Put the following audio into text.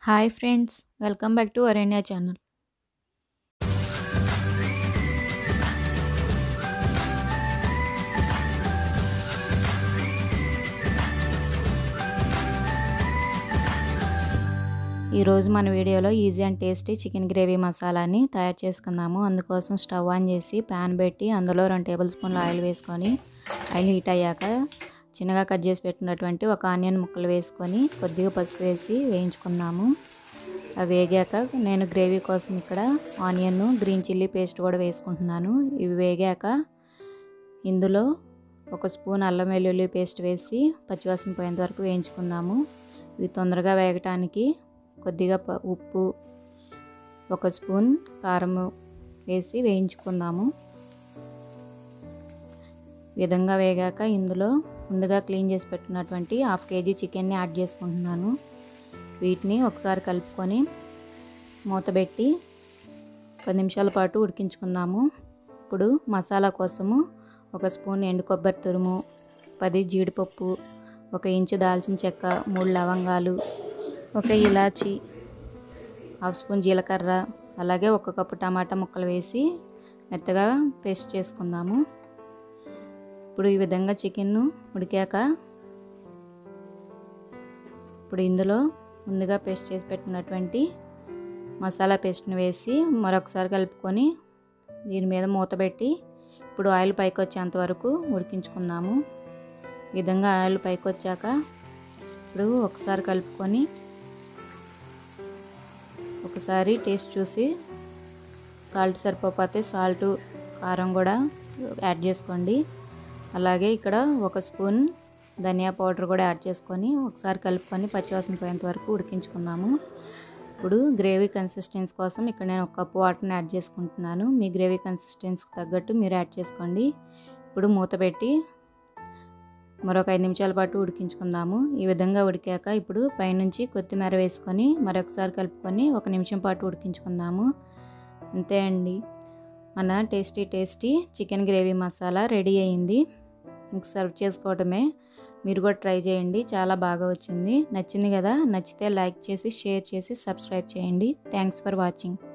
hi friends welcome back to Aranya channel ఈరోజు మన వీడియోలో easy and tasty chicken gravy మసాలాని తయారు చేసుకుందాము అందుకోసం స్టవ్ ఆన్ చేసి ప్యాన్ పెట్టి అందులో రెండు టేబుల్ స్పూన్ల ఆయిల్ వేసుకొని ఆయిల్ హీట్ అయ్యాక చిన్నగా కట్ చేసి పెట్టినటువంటి ఒక ఆనియన్ ముక్కలు వేసుకొని కొద్దిగా పసుపు వేసి వేయించుకుందాము అవి వేగాక నేను గ్రేవీ కోసం ఇక్కడ ఆనియన్ గ్రీన్ చిల్లీ పేస్ట్ కూడా వేసుకుంటున్నాను ఇవి వేగాక ఇందులో ఒక స్పూన్ అల్లం వెల్లుల్లి పేస్ట్ వేసి పచ్చివాసన పోయేంత వరకు వేయించుకుందాము ఇవి తొందరగా వేగటానికి కొద్దిగా ఉప్పు ఒక స్పూన్ కారం వేసి వేయించుకుందాము విధంగా వేగాక ఇందులో ముందుగా క్లీన్ చేసి పెట్టుకున్నటువంటి హాఫ్ కేజీ చికెన్ని యాడ్ చేసుకుంటున్నాను వీటిని ఒకసారి కలుపుకొని మూతబెట్టి పది నిమిషాల పాటు ఉడికించుకుందాము ఇప్పుడు మసాలా కోసము ఒక స్పూన్ ఎండు కొబ్బరి తురుము పది జీడిపప్పు ఒక ఇంచు దాల్చిన చెక్క మూడు లవంగాలు ఒక ఇలాచి హాఫ్ స్పూన్ జీలకర్ర అలాగే ఒక కప్పు టమాటా ముక్కలు వేసి మెత్తగా పేస్ట్ చేసుకుందాము ఇప్పుడు ఈ విధంగా చికెన్ను ఉడికాక ఇప్పుడు ఇందులో ముందుగా పేస్ట్ చేసి పెట్టినటువంటి మసాలా పేస్ట్ని వేసి మరొకసారి కలుపుకొని దీని మీద మూత పెట్టి ఇప్పుడు ఆయిల్ పైకి వచ్చేంత వరకు ఉడికించుకుందాము ఈ విధంగా ఆయిల్ పైకి వచ్చాక ఇప్పుడు ఒకసారి కలుపుకొని ఒకసారి టేస్ట్ చూసి సాల్ట్ సరిపోతే సాల్ట్ కారం కూడా యాడ్ చేసుకోండి అలాగే ఇక్కడ ఒక స్పూన్ ధనియా పౌడర్ కూడా యాడ్ చేసుకొని ఒకసారి కలుపుకొని పచ్చివాసన పోయేంత వరకు ఉడికించుకుందాము ఇప్పుడు గ్రేవీ కన్సిస్టెన్సీ కోసం ఇక్కడ నేను ఒక కప్పు వాటర్ని యాడ్ చేసుకుంటున్నాను మీ గ్రేవీ కన్సిస్టెన్సీకి తగ్గట్టు మీరు యాడ్ చేసుకోండి ఇప్పుడు మూత పెట్టి మరొక ఐదు నిమిషాల పాటు ఉడికించుకుందాము ఈ విధంగా ఉడికాక ఇప్పుడు పైనుంచి కొత్తిమీర వేసుకొని మరొకసారి కలుపుకొని ఒక నిమిషం పాటు ఉడికించుకుందాము అంతే అండి మన tasty tasty chicken gravy masala ready అయింది మీకు సర్వ్ చేసుకోవటమే మీరు కూడా ట్రై చేయండి చాలా బాగా వచ్చింది నచ్చింది కదా నచ్చితే లైక్ చేసి షేర్ చేసి సబ్స్క్రైబ్ చేయండి థ్యాంక్స్ ఫర్ వాచింగ్